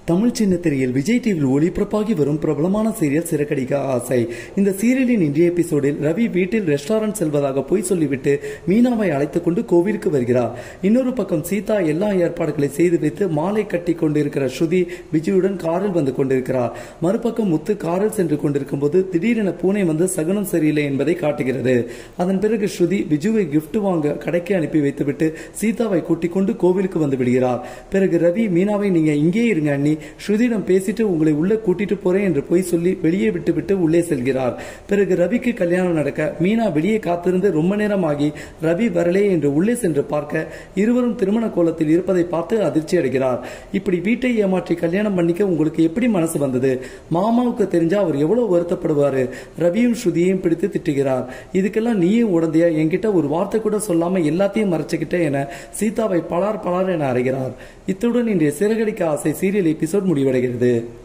தமிழ் சின்னத்திரையில் விஜய் டிவியில் ஒளிபரப்பாகி வரும் பிரபலமான சீரியல் சிறகடிக்க ஆசை இந்த சீரியலின் இன்றைய எபிசோடில் ரவி வீட்டில் ரெஸ்டாரண்ட் செல்வதாக பொய் சொல்லிவிட்டு மீனாவை அழைத்துக் கொண்டு கோவிலுக்கு வருகிறார் இன்னொரு பக்கம் சீதா எல்லா ஏற்பாடுகளை செய்து வைத்து மாலை கட்டி கொண்டிருக்கிற ஸ்ருதி விஜயுடன் காரில் வந்து கொண்டிருக்கிறார் மறுபக்கம் முத்து காரில் சென்று கொண்டிருக்கும் போது திடீரென பூனை வந்து சகுனம் சரியில்லை என்பதை காட்டுகிறது அதன் பிறகு ஸ்ருதி விஜுவை gift வாங்க கடைக்கு அனுப்பி வைத்துவிட்டு சீதாவை கூட்டிக் கொண்டு கோவிலுக்கு வந்து விடுகிறார் பிறகு ரவி மீனாவை நீங்க இங்கே இருங்க அண்ணி ஸ்ருதியிடம் பேசிட்டு உங்களை உள்ளே கூட்டிட்டு போறேன் என்று போய் சொல்லி வெளியே விட்டுவிட்டு உள்ளே செல்கிறார் பிறகு ரவிக்கு கல்யாணம் நடக்க மீனா வெளியே காத்திருந்து ரொம்ப நேரம் ஆகி ரவி வரலே என்று உள்ளே சென்று பார்க்க இருவரும் திருமண கோலத்தில் இருப்பதை பார்த்து அதிர்ச்சி அடைகிறார் இப்படி வீட்டை ஏமாற்றி கல்யாணம் பண்ணிக்க உங்களுக்கு எப்படி மனசு வந்தது மாமாவுக்கு தெரிஞ்சா அவர் எவ்வளவு வருத்தப்படுவாரு ரவியும் ஸ்ருதியையும் பிடித்து திட்டுகிறார் இதுக்கெல்லாம் நீயும் உடந்தையா என்கிட்ட ஒரு வார்த்தை கூட சொல்லாம எல்லாத்தையும் மறைச்சுக்கிட்ட என சீதாவை பலார் பலார் என அறைகிறார் இத்துடன் இன்றைய சிறகடிக்க ஆசை சீரியல் எபிசோட் முடிவடைகிறது